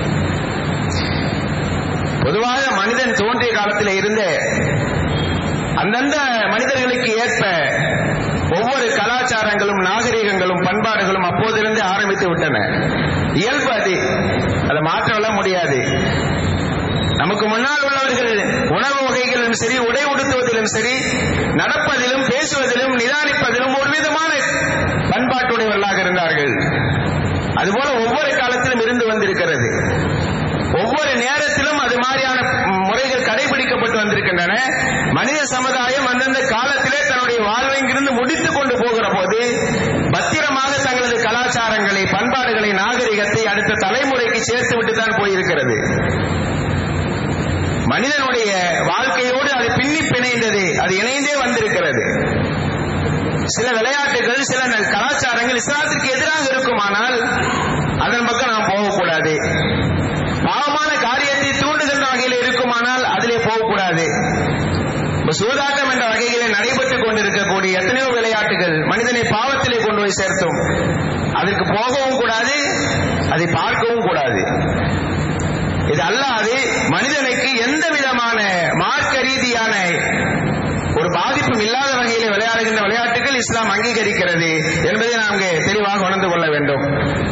பொதுவாக மனிதன் தோன்றிய காலத்தில் இருந்த அந்தந்த மனிதர்களுக்கு ஏற்ப ஒவ்வொரு கலாச்சாரங்களும் நாகரிகங்களும் பண்பாடுகளும் அப்போதிருந்து ஆரம்பித்து விட்டன இயல்பு அது அதை மாற்றவெல்லாம் முடியாது நமக்கு முன்னால் உள்ளவர்கள் உணவு வகைகளிலும் சரி உடை உடுத்துவதிலும் சரி நடப்பதிலும் பேசுவதிலும் நிதானிப்பதிலும் ஒரு விதமான பண்பாட்டுடையவர்களாக இருந்தார்கள் அதுபோல ஒவ்வொரு காலத்திலும் இருந்து வந்திருக்கிறது ஒவ்வொரு நேரத்திலும் அது மாதிரியான முறைகள் கடைபிடிக்கப்பட்டு வந்திருக்கின்றன மனித சமுதாயம் அந்தந்த காலத்திலே தன்னுடைய வாழ்வை இங்கிருந்து முடித்துக் கொண்டு போகிற போது பத்திரமாக தங்களது கலாச்சாரங்களை பண்பாடுகளை நாகரிகத்தை அடுத்த தலைமுறைக்கு சேர்த்து விட்டு தான் போயிருக்கிறது மனிதனுடைய வாழ்க்கையோடு அது பின்னி பிணைந்தது அது இணைந்தே வந்திருக்கிறது சில விளையாட்டுகள் சில கலாச்சாரங்கள் இஸ்லாத்திற்கு எதிராக இருக்குமானால் அதன் பக்கம் நாம் போகக்கூடாது பாவமான காரியத்தை தூண்டுகின்ற வகையில் இருக்குமானால் அதிலே போகக்கூடாது சூதாட்டம் என்ற வகையிலே நடைபெற்றுக் கொண்டிருக்கக்கூடிய எத்தனையோ விளையாட்டுகள் மனிதனை பாவத்திலே கொண்டு போய் சேர்த்தும் அதற்கு போகவும் கூடாது அதை பார்க்கவும் கூடாது இது அல்லாது மனிதனுக்கு எந்த விதமான மார்க்க ரீதியான ஒரு பாதிப்பும் இல்லாத வகையில் விளையாடுகின்ற விளையாட்டுகள் இஸ்லாம் அங்கீகரிக்கிறது என்பதை நாம் தெளிவாக உணர்ந்து கொள்ள வேண்டும்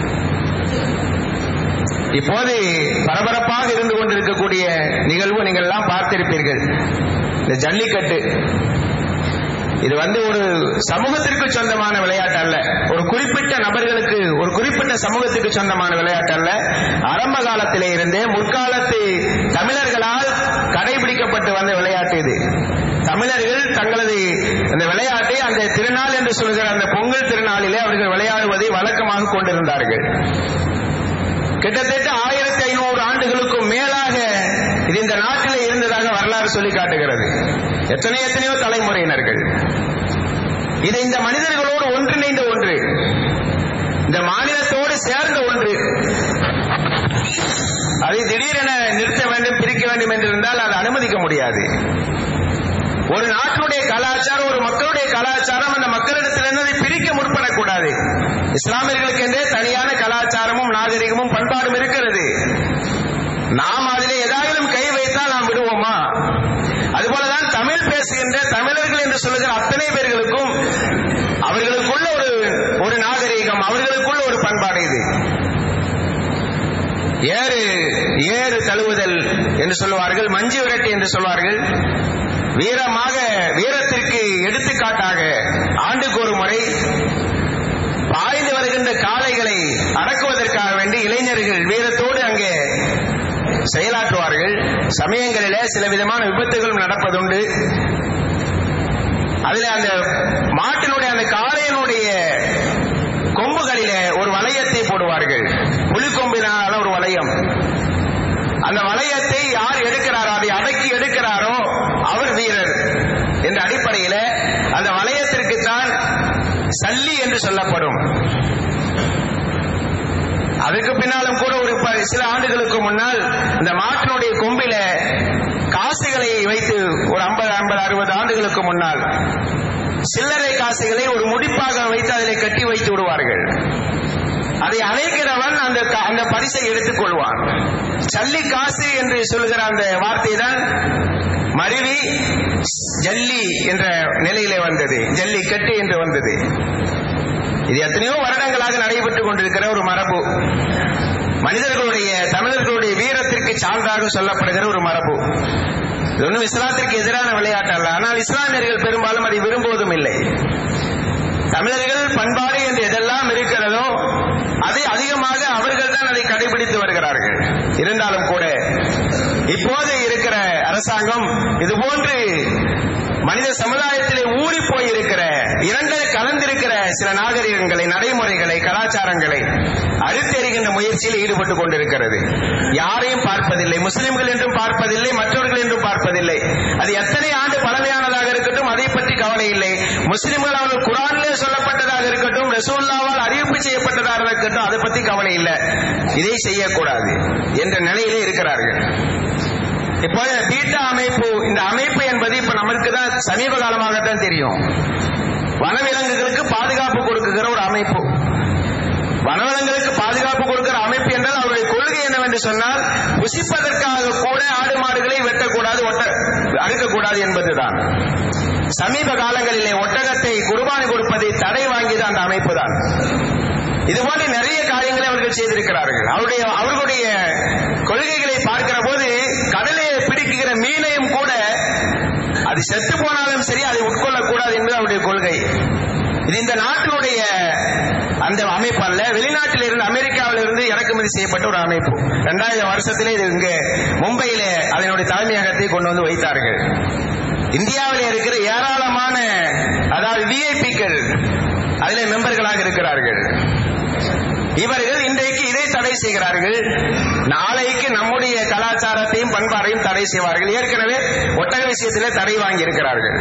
இப்போது பரபரப்பாக இருந்து கொண்டிருக்கக்கூடிய நிகழ்வு நீங்கள் எல்லாம் பார்த்திருப்பீர்கள் இந்த ஜல்லிக்கட்டு இது வந்து ஒரு சமூகத்திற்கு சொந்தமான விளையாட்டு அல்ல ஒரு குறிப்பிட்ட நபர்களுக்கு ஒரு குறிப்பிட்ட சமூகத்துக்கு சொந்தமான விளையாட்டு அல்ல ஆரம்ப காலத்திலே இருந்தே முற்காலத்து தமிழர்களால் கடைபிடிக்கப்பட்டு வந்த விளையாட்டு இது தமிழர்கள் தங்களது அந்த விளையாட்டை அந்த திருநாள் என்று சொல்கிற அந்த பொங்கல் திருநாளிலே அவர்கள் விளையாடுவதை வழக்கமாக கொண்டிருந்தார்கள் கிட்டத்தட்ட ஆயிரத்தி ஐநூறு ஆண்டுகளுக்கும் மேலாக இது இந்த நாட்டில் இருந்ததாக வரலாறு சொல்லி காட்டுகிறது எத்தனை எத்தனையோ தலைமுறையினர்கள் இது இந்த மனிதர்களோடு ஒன்றிணைந்த ஒன்று இந்த மாநிலத்தோடு சேர்ந்த ஒன்று அதை திடீரென நிறுத்த வேண்டும் பிரிக்க வேண்டும் என்று இருந்தால் அதை அனுமதிக்க முடியாது ஒரு நாட்டினுடைய கலாச்சாரம் ஒரு மக்களுடைய கலாச்சாரம் அந்த மக்களிடத்திலிருந்து அதை பிரிக்க முற்படக்கூடாது இஸ்லாமியர்களுக்கு என்றே தனியான கலாச்சாரமும் நாகரிகமும் பண்பாடும் இருக்கிறது நாம் அதிலே ஏதாவது கை வைத்தால் நாம் விடுவோமா அதுபோலதான் தமிழ் பேசுகின்ற தமிழர்கள் என்று சொல்லுகிற அத்தனை பேர்களுக்கும் அவர்களுக்குள்ள ஒரு ஒரு நாகரிகம் அவர்களுக்குள்ள ஒரு பண்பாடு இது ஏறு ஏறு தழுவுதல் என்று சொல்லுவார்கள் மஞ்சு விரட்டி என்று சொல்வார்கள் வீரமாக வீரத்திற்கு எடுத்துக்காட்டாக ஆண்டுக்கு ஒரு முறை பாய்ந்து வருகின்ற காளைகளை அடக்குவதற்காக வேண்டி இளைஞர்கள் வீரத்தோடு அங்கே செயலாற்றுவார்கள் சமயங்களிலே சில விதமான விபத்துகளும் நடப்பதுண்டு அதுல அந்த மாட்டினுடைய அந்த காளையனுடைய கொம்புகளிலே ஒரு வளையத்தை போடுவார்கள் புலிக்கொம்பினால ஒரு வளையம் அந்த வளையத்தை யார் எடுக்கிறாரோ அதை அடக்கி எடுக்கிறாரோ அவர் வீரர் என்ற அடிப்படையில அந்த வளையத்திற்கு தான் சல்லி என்று சொல்லப்படும் அதுக்கு பின்னாலும் கூட ஒரு சில ஆண்டுகளுக்கு முன்னால் இந்த மாட்டினுடைய கொம்பில காசுகளை வைத்து ஒரு ஐம்பது ஐம்பது அறுபது ஆண்டுகளுக்கு முன்னால் சில்லறை காசுகளை ஒரு முடிப்பாக வைத்து அதிலே கட்டி வைத்து விடுவார்கள் அதை அழைக்கிறவன் அந்த அந்த பரிசை எடுத்துக் கொள்வான் சல்லி காசு என்று சொல்லுகிற அந்த வார்த்தை தான் மருவி ஜல்லி என்ற நிலையிலே வந்தது ஜல்லி கட்டு என்று வந்தது இது எத்தனையோ வருடங்களாக நடைபெற்றுக் கொண்டிருக்கிற ஒரு மரபு மனிதர்களுடைய தமிழர்களுடைய வீரத்திற்கு சான்றாக சொல்லப்படுகிற ஒரு மரபு இது ஒன்றும் இஸ்லாத்திற்கு எதிரான விளையாட்டு அல்ல ஆனால் இஸ்லாமியர்கள் பெரும்பாலும் அதை விரும்புவதும் இல்லை தமிழர்கள் பண்பாடு என்று எதெல்லாம் இருக்கிறதோ அதை அதிகமாக அவர்கள் தான் அதை கடைபிடித்து வருகிறார்கள் இருந்தாலும் கூட இப்போது இருக்கிற அரசாங்கம் இது போன்று மனித சமுதாயத்திலே ஊறி போயிருக்கிற இரண்டரை கலந்திருக்கிற சில நாகரிகங்களை நடைமுறைகளை கலாச்சாரங்களை அறுத்தெறிகின்ற முயற்சியில் ஈடுபட்டுக் கொண்டிருக்கிறது யாரையும் பார்ப்பதில்லை முஸ்லிம்கள் என்றும் பார்ப்பதில்லை மற்றவர்கள் என்றும் பார்ப்பதில்லை அது எத்தனை ஆண்டு பழமையானதாக இருக்கட்டும் அதை பற்றி கவலை இல்லை முஸ்லிம்கள் அவர்கள் குரானிலே சொல்லப்பட்டதாக இருக்கட்டும் ரசூல்லாவால் அறிவிப்பு செய்யப்பட்டதாக இருக்கட்டும் அதை பற்றி கவலை இல்லை இதை செய்யக்கூடாது என்ற நிலையிலே இருக்கிறார்கள் இப்போ பீட்டா அமைப்பு இந்த அமைப்பு என்பது இப்ப நமக்கு தான் சமீப காலமாகத்தான் தெரியும் வனவிலங்குகளுக்கு பாதுகாப்பு கொடுக்குகிற ஒரு அமைப்பு வனவிலங்குகளுக்கு பாதுகாப்பு கொடுக்கிற அமைப்பு என்றால் அவருடைய கொள்கை என்னவென்று சொன்னால் புசிப்பதற்காக கூட ஆடு மாடுகளை வெட்டக்கூடாது ஒட்ட அறுக்கக்கூடாது என்பதுதான் சமீப காலங்களிலே ஒட்டகத்தை குர்பானி கொடுப்பதை தடை வாங்கியது அந்த அமைப்பு தான் இது போன்ற நிறைய காரியங்களை அவர்கள் செய்திருக்கிறார்கள் அவருடைய அவர்களுடைய கொள்கைகளை பார்க்கிற போது கடலை பிடிக்கிற மீனையும் கூட அது செத்து போனாலும் சரி அதை உட்கொள்ளக்கூடாது என்பது அவருடைய கொள்கை இது இந்த நாட்டினுடைய அந்த அமைப்பு அல்ல வெளிநாட்டில் இருந்து அமெரிக்காவில் இருந்து இறக்குமதி செய்யப்பட்ட ஒரு அமைப்பு இரண்டாயிரம் வருஷத்திலே இது இங்கு மும்பையிலே அதனுடைய தலைமையகத்தை கொண்டு வந்து வைத்தார்கள் இந்தியாவில் இருக்கிற ஏராளமான அதாவது விஐபிக்கள் அதிலே மெம்பர்களாக இருக்கிறார்கள் இவர்கள் இன்றைக்கு இதை தடை செய்கிறார்கள் நாளைக்கு நம்முடைய கலாச்சாரத்தையும் பண்பாடையும் தடை செய்வார்கள் ஏற்கனவே ஒட்டக விஷயத்திலே தடை வாங்கி இருக்கிறார்கள்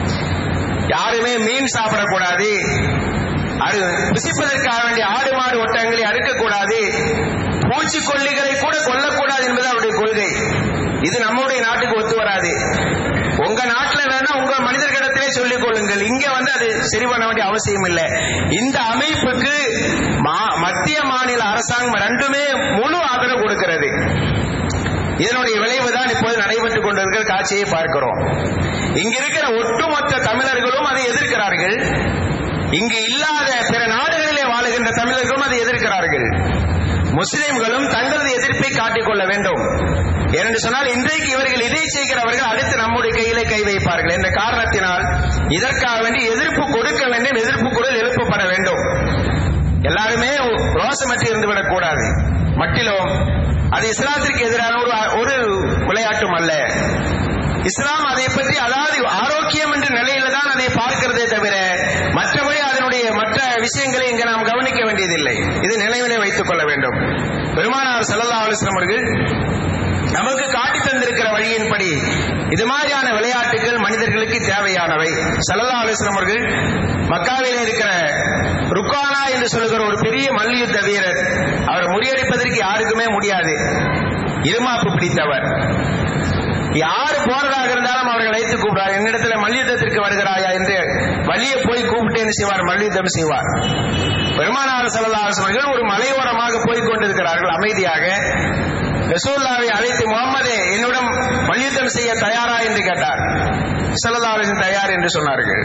யாருமே மீன் சாப்பிடக்கூடாது அது புசிப்பதற்காக வேண்டிய ஆடு மாடு ஒட்டகங்களை அறுக்கக்கூடாது பூச்சிக்கொல்லிகளை கூட கொல்லக்கூடாது என்பது அவருடைய கொள்கை இது நம்முடைய நாட்டுக்கு ஒத்து வராது உங்க நாட்டுல வேணா உங்க மனிதர்களிடத்திலே சொல்லிக் கொள்ளுங்கள் இங்க வந்து அது சரி பண்ண வேண்டிய அவசியம் இல்லை இந்த அமைப்புக்கு மத்திய மாநில அரசாங்கம் ரெண்டுமே முழு ஆதரவு கொடுக்கிறது இதனுடைய விளைவு தான் இப்போது நடைபெற்றுக் கொண்டிருக்கிற காட்சியை பார்க்கிறோம் இங்க இருக்கிற ஒட்டுமொத்த தமிழர்களும் அதை எதிர்க்கிறார்கள் இங்கு இல்லாத பிற நாடுகளிலே வாழுகின்ற தமிழர்களும் அதை எதிர்க்கிறார்கள் முஸ்லிம்களும் தங்களது எதிர்ப்பை காட்டிக்கொள்ள வேண்டும் ஏனென்று சொன்னால் இன்றைக்கு இவர்கள் இதை செய்கிறவர்கள் அடுத்து நம்முடைய கையிலே கை வைப்பார்கள் என்ற காரணத்தினால் இதற்காக வேண்டி எதிர்ப்பு கொடுக்க வேண்டும் எதிர்ப்பு குரல் எழுப்பப்பட வேண்டும் எல்லாருமே ரோசமற்றி இருந்துவிடக் கூடாது மட்டிலும் அது இஸ்லாத்திற்கு எதிரான ஒரு ஒரு விளையாட்டும் அல்ல இஸ்லாம் அதை பற்றி அதாவது ஆரோக்கியம் என்ற நிலையில தான் அதை பார்க்கிறதே தவிர மற்றபடி அதனுடைய மற்ற விஷயங்களை இங்க நாம் கவனிக்க வேண்டியதில்லை இது நினைவிலே வைத்துக் கொள்ள வேண்டும் பெருமானார் சல்லல்லா அலுவலம் அவர்கள் நமக்கு காட்டி தந்திருக்கிற வழியின்படி இது மாதிரியான விளையாட்டுகள் மனிதர்களுக்கு தேவையானவை சல்லல்லா அலுவலம் அவர்கள் மக்காவில் இருக்கிற ருக்கானா என்று சொல்லுகிற ஒரு பெரிய மல்யுத்த வீரர் அவர் முறியடிப்பதற்கு யாருக்குமே முடியாது இருமாப்பு பிடித்தவர் யாரு போறதாக இருந்தாலும் அவர்கள் அழைத்து கூப்பிடுவார் என்னிடத்துல மல்யுத்தத்திற்கு வருகிறாயா என்று வழியை போய் கூப்பிட்டேன்னு செய்வார் மல்யுத்தம் செய்வார் பெருமானார் சல்லாசவர்கள் ஒரு மலையோரமாக போய் கொண்டிருக்கிறார்கள் அமைதியாக ரசூல்லாவை அழைத்து முகமதே என்னிடம் மல்யுத்தம் செய்ய தயாரா என்று கேட்டார் சல்லல்லாஹின் தயார் என்று சொன்னார்கள்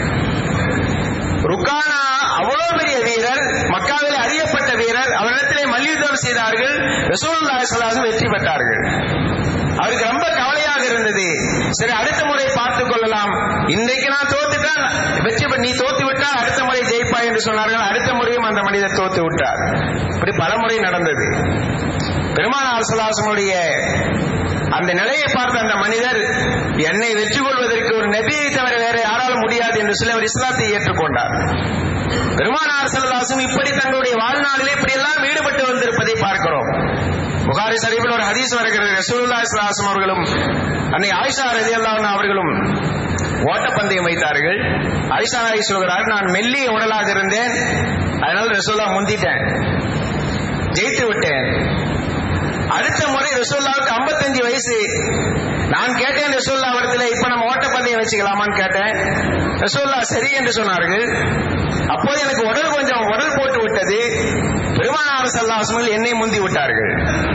ருக்கானா அவ்வளவு பெரிய வீரர் மக்காவிலே அறியப்பட்ட வீரர் அவரிடத்திலே மல்யுத்தம் செய்தார்கள் ரசூல்லா சலாசம் வெற்றி பெற்றார்கள் அவருக்கு ரொம்ப கவலையாக இருந்தது சரி அடுத்த முறை பார்த்துக் கொள்ளலாம் இன்றைக்கு நான் தோத்துட்டால் வெற்றி நீ தோத்து விட்டால் அடுத்த முறை ஜெயிப்பாய் என்று சொன்னார்கள் அடுத்த முறையும் அந்த மனிதர் தோத்து விட்டார் இப்படி பல முறை நடந்தது பெருமானார் சலாசனுடைய அந்த நிலையை பார்த்த அந்த மனிதர் என்னை வெற்றி கொள்வதற்கு ஒரு நபியை தவிர வேற யாராலும் முடியாது என்று சொல்லி அவர் இஸ்லாத்தை ஏற்றுக்கொண்டார் பெருமானார் சல்லாசம் இப்படி தங்களுடைய வாழ்நாளிலே இப்படி எல்லாம் ஈடுபட்டு வந்திருப்பதை பார்க்கிறோம் புகாரி சரிவில் ஒரு ஹதீஸ் வருகிறது ரசூலுல்லா இஸ்லாசம் அவர்களும் அன்னை ஆயிஷா ரதி அல்லாஹ் அவர்களும் ஓட்டப்பந்தயம் வைத்தார்கள் ஆயிஷா நாய் சொல்கிறார் நான் மெல்லிய உடலாக இருந்தேன் அதனால ரசூல்லா முந்திட்டேன் ஜெயித்து விட்டேன் அடுத்த முறை ரசூல்லாவுக்கு 55 வயசு நான் கேட்டேன் ரசூல்லா இடத்துல இப்ப நம்ம ஓட்டப்பந்தயம் வச்சுக்கலாமான்னு கேட்டேன் ரசூல்லா சரி என்று சொன்னார்கள் அப்போது எனக்கு உடல் கொஞ்சம் உடல் போட்டு விட்டது பெருமானார் சல்லாசமல் என்னை முந்தி விட்டார்கள்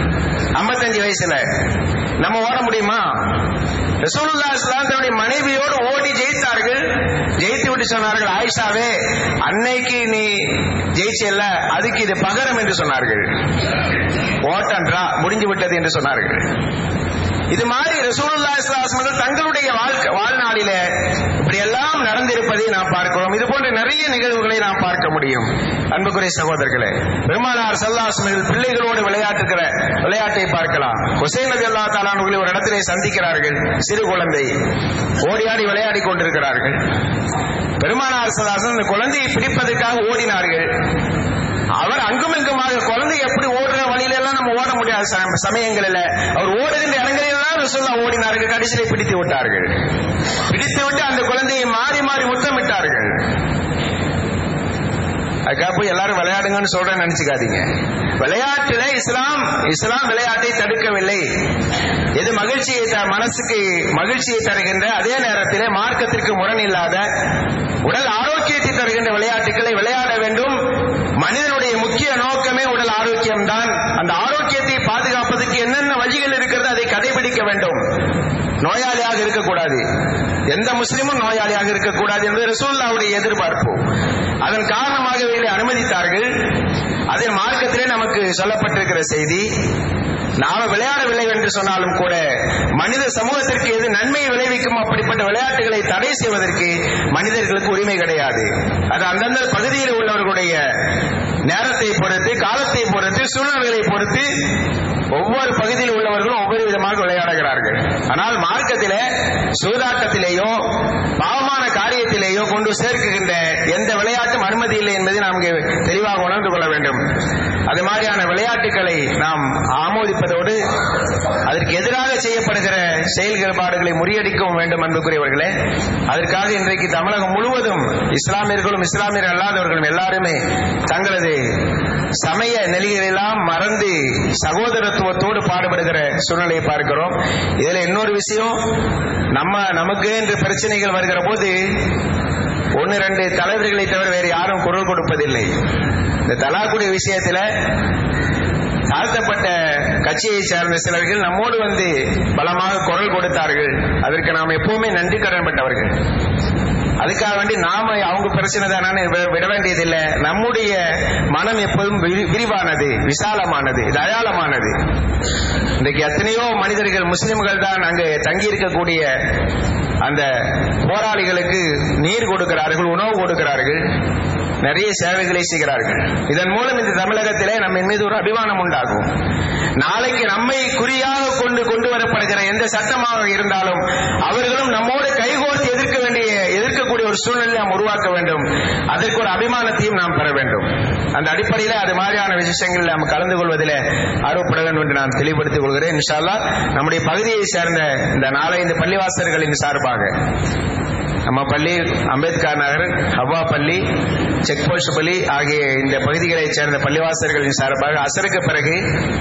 55 வயசுல நம்ம ஓட முடியுமா ரசூலுல்லா இஸ்லாம் தன்னுடைய மனைவியோடு ஓடி ஜெயித்தார்கள் ஜெயித்து விட்டு விட்டு சொன்னார்கள் ஆயிஷாவே அன்னைக்கு நீ ஜெயிச்சல்ல அதுக்கு இது பகரம் என்று சொன்னார்கள் ஓட்டன்றா முடிஞ்சு விட்டது என்று சொன்னார்கள் இது மாதிரி ரசூலுல்லாஹி ஸல்லல்லாஹு அலைஹி வஸல்லம் தங்களுடைய வாழ்க்கை வாழ்நாளிலே இப்படி எல்லாம் நடந்திருப்பதை நாம் பார்க்கிறோம் இது போன்ற நிறைய நிகழ்வுகளை நாம் பார்க்க முடியும் அன்புக்குரிய சகோதரர்களே பெருமானார் சல்லாஸ்மர்கள் பிள்ளைகளோடு விளையாட்டுகிற விளையாட்டை பார்க்கலாம் ஹுசைன் நபி அல்லா தாலானுகளை ஒரு இடத்திலே சந்திக்கிறார்கள் சிறு குழந்தை ஓடி ஆடி விளையாடி கொண்டிருக்கிறார்கள் பெருமானார் சல்லாசன் அந்த குழந்தையை பிடிப்பதற்காக ஓடினார்கள் அவர் அங்கும் இங்குமாக குழந்தை எப்படி ஓடுற வழியில எல்லாம் நம்ம ஓட முடியாது ச- சமயங்களில் அவர் ஓடுகின்ற இடங்களில் எல்லாம் ரசூல்லா ஓடினார்கள் கடைசியிலே பிடித்து விட்டார்கள் பிடித்து விட்டு அந்த குழந்தையை மாறி மாறி முத்தமிட்டார்கள் அதுக்காக போய் எல்லாரும் விளையாடுங்கன்னு சொல்றேன்னு நினைச்சுக்காதீங்க விளையாட்டுல இஸ்லாம் இஸ்லாம் விளையாட்டை தடுக்கவில்லை எது மகிழ்ச்சியை த- மனசுக்கு மகிழ்ச்சியை தருகின்ற அதே நேரத்திலே மார்க்கத்திற்கு முரண் இல்லாத உடல் ஆரோக்கியத்தை தருகின்ற விளையாட்டுகளை விளையாட வேண்டும் மனிதனுடைய முக்கிய நோக்கமே உடல் ஆரோக்கியம்தான் அந்த ஆரோக்கியத்தை பாதுகாப்பதற்கு என்னென்ன வழிகள் இருக்கிறது அதை கடைபிடிக்க வேண்டும் நோயாளியாக இருக்கக்கூடாது எந்த முஸ்லிமும் நோயாளியாக இருக்கக்கூடாது என்பது ரசூல்லாவுடைய எதிர்பார்ப்பு அதன் காரணமாக இவர்களை அனுமதித்தார்கள் அதில் மார்க்கத்திலே நமக்கு சொல்லப்பட்டிருக்கிற செய்தி நாம விளையாடவில்லை என்று சொன்னாலும் கூட மனித சமூகத்திற்கு எது நன்மையை விளைவிக்கும் அப்படிப்பட்ட விளையாட்டுகளை தடை செய்வதற்கு மனிதர்களுக்கு உரிமை கிடையாது அது அந்தந்த பகுதியில் உள்ளவர்களுடைய நேரத்தை பொறுத்து காலத்தை பொறுத்து சூழ்நிலைகளை பொறுத்து ஒவ்வொரு பகுதியில் உள்ளவர்களும் ஒவ்வொரு விதமாக விளையாடுகிறார்கள் ஆனால் மார்க்கத்திலே சூதாட்டத்திலேயோ பாவமான காரியத்திலேயோ கொண்டு சேர்க்குகின்ற எந்த விளையாட்டும் அனுமதி இல்லை என்பதை நாம் இங்கே தெளிவாக உணர்ந்து கொள்ள வேண்டும் அது மாதிரியான விளையாட்டுகளை நாம் ஆமோதிப்பதோடு அதற்கு எதிராக செய்யப்படுகிற செயல்பாடுகளை முறியடிக்கவும் வேண்டும் அன்புக்குரியவர்களே அதற்காக இன்றைக்கு தமிழகம் முழுவதும் இஸ்லாமியர்களும் இஸ்லாமியர் அல்லாதவர்களும் எல்லாருமே தங்களது சமய நெறிகளெல்லாம் மறந்து சகோதரத்துவத்தோடு பாடுபடுகிற சூழ்நிலையை பார்க்கிறோம் இதுல இன்னொரு விஷயம் நம்ம நமக்கு என்று பிரச்சனைகள் வருகிற போது ஒன்னு ரெண்டு தலைவர்களை தவிர வேறு யாரும் குரல் கொடுப்பதில்லை இந்த தலாக்குடி விஷயத்துல தாழ்த்தப்பட்ட கட்சியை சேர்ந்த சிலர்கள் நம்மோடு வந்து பலமாக குரல் கொடுத்தார்கள் அதற்கு நாம் எப்பவுமே நன்றி கடன்பட்டவர்கள் அதுக்காக வேண்டி நாம அவங்க பிரச்சனை தானே விட வேண்டியதில்லை நம்முடைய மனம் எப்போதும் விரி- விரிவானது விசாலமானது தயாளமானது இன்றைக்கு எத்தனையோ மனிதர்கள் முஸ்லிம்கள் தான் அங்கு தங்கி இருக்கக்கூடிய அந்த போராளிகளுக்கு நீர் கொடுக்கிறார்கள் உணவு கொடுக்கிறார்கள் நிறைய சேவைகளை செய்கிறார்கள் இதன் மூலம் இந்த தமிழகத்திலே நம்ம மீது ஒரு அபிமானம் உண்டாகும் நாளைக்கு நம்மை குறியாக கொண்டு கொண்டு வரப்படுகிற எந்த சட்டமாக இருந்தாலும் அவர்களும் நம்மோடு கைகோர்த்து எதிர்க்க வேண்டிய எதிர்க்கக்கூடிய ஒரு சூழ்நிலை நாம் உருவாக்க வேண்டும் அதற்கு ஒரு அபிமானத்தையும் நாம் பெற வேண்டும் அந்த அடிப்படையில் அது மாதிரியான விஷயங்களில் நாம் கலந்து கொள்வதில் ஆர்வப்பட வேண்டும் என்று நான் தெளிவுபடுத்திக் கொள்கிறேன் இன்ஷா அல்லாஹ் நம்முடைய பகுதியை சேர்ந்த இந்த நாலைந்து பள்ளிவாசல்களின் சார்பாக நம்ம பள்ளி அம்பேத்கர் நகர் ஹவ்வா பள்ளி செக் போஸ்ட் பள்ளி ஆகிய இந்த பகுதிகளைச் சேர்ந்த பள்ளிவாசல்களின் சார்பாக அசருக்கு பிறகு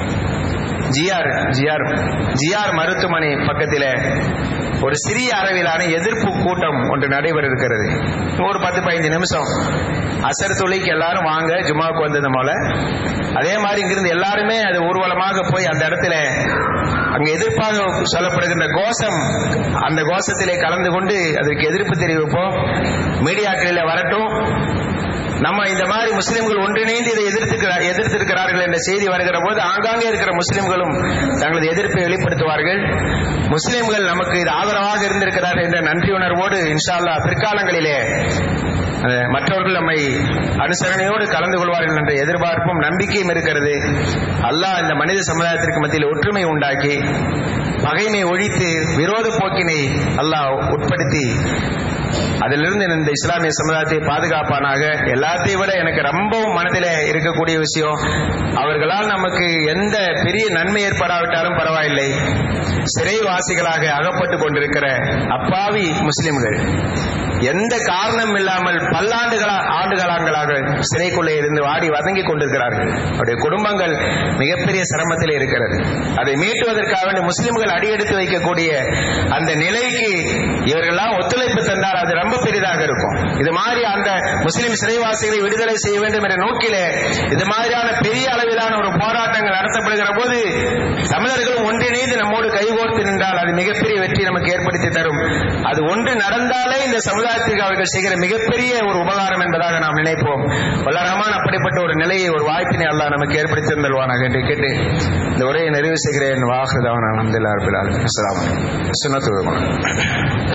ஜிஆர் ஜிஆர் ஜிஆர் மருத்துவமனை பக்கத்தில் ஒரு சிறிய அளவிலான எதிர்ப்பு கூட்டம் ஒன்று நடைபெற இருக்கிறது ஒரு பத்து பதினஞ்சு நிமிஷம் அசர் தொழிக்கு எல்லாரும் வாங்க ஜும்மாவுக்கு வந்தது போல அதே மாதிரி இங்கிருந்து எல்லாருமே அது ஊர்வலமாக போய் அந்த இடத்துல அங்க எதிர்ப்பாக சொல்லப்படுகின்ற கோஷம் அந்த கோஷத்திலே கலந்து கொண்டு அதற்கு எதிர்ப்பு தெரிவிப்போம் மீடியாக்களில் வரட்டும் நம்ம இந்த மாதிரி முஸ்லிம்கள் ஒன்றிணைந்து இதை எதிர்த்து எதிர்த்திருக்கிறார்கள் என்ற செய்தி வருகிற போது ஆங்காங்கே இருக்கிற முஸ்லிம்களும் தங்களது எதிர்ப்பை வெளிப்படுத்துவார்கள் முஸ்லிம்கள் நமக்கு இது ஆதரவாக இருந்திருக்கிறார்கள் என்ற நன்றி உணர்வோடு இன்ஷா அல்லாஹ் பிற்காலங்களிலே அஹ், மற்றவர்கள் நம்மை அனுசரணையோடு கலந்து கொள்வார்கள் என்ற எதிர்பார்ப்பும் நம்பிக்கையும் இருக்கிறது அல்லாஹ் இந்த மனித சமுதாயத்திற்கு மத்தியில் ஒற்றுமை உண்டாக்கி பகைமை ஒழித்து விரோத போக்கினை அல்லாஹ் உட்படுத்தி அதிலிருந்து இந்த இஸ்லாமிய சமுதாயத்தை பாதுகாப்பானாக எல்லாத்தையும் விட எனக்கு ரொம்பவும் மனதில் இருக்கக்கூடிய விஷயம் அவர்களால் நமக்கு எந்த பெரிய நன்மை ஏற்படாவிட்டாலும் பரவாயில்லை சிறைவாசிகளாக அகப்பட்டு கொண்டிருக்கிற அப்பாவி முஸ்லிம்கள் எந்த காரணம் இல்லாமல் பல்லாண்டுகளா ஆண்டுகளாங்களாக சிறைக்குள்ளே இருந்து வாடி வதங்கி கொண்டிருக்கிறார்கள் அவருடைய குடும்பங்கள் மிகப்பெரிய சிரமத்தில் இருக்கிறது அதை மீட்டுவதற்காக வேண்டி முஸ்லிம்கள் அடியெடுத்து வைக்கக்கூடிய அந்த நிலைக்கு இவர்கள்லாம் ஒத்துழைப்பு தந்தால் அது ரொம்ப பெரிதாக இருக்கும் இது மாதிரி அந்த முஸ்லிம் சிறைவாசி சிறைவாசிகளை விடுதலை செய்ய வேண்டும் என்ற நோக்கிலே இது மாதிரியான பெரிய அளவிலான ஒரு போராட்டங்கள் நடத்தப்படுகிற போது தமிழர்களும் ஒன்றிணைந்து நம்மோடு கைகோர்த்து நின்றால் அது மிகப்பெரிய வெற்றி நமக்கு ஏற்படுத்தி தரும் அது ஒன்று நடந்தாலே இந்த சமுதாயத்திற்கு அவர்கள் செய்கிற மிகப்பெரிய ஒரு உபகாரம் என்பதாக நாம் நினைப்போம் வல்லரமான அப்படிப்பட்ட ஒரு நிலையை ஒரு வாய்ப்பினை அல்லாஹ் நமக்கு ஏற்படுத்தி தருவானாக என்று கேட்டு இந்த உரையை நிறைவு செய்கிறேன் வாஹிருதான் அலமதுல்லா ரபில் அஸ்லாம் சுனத்து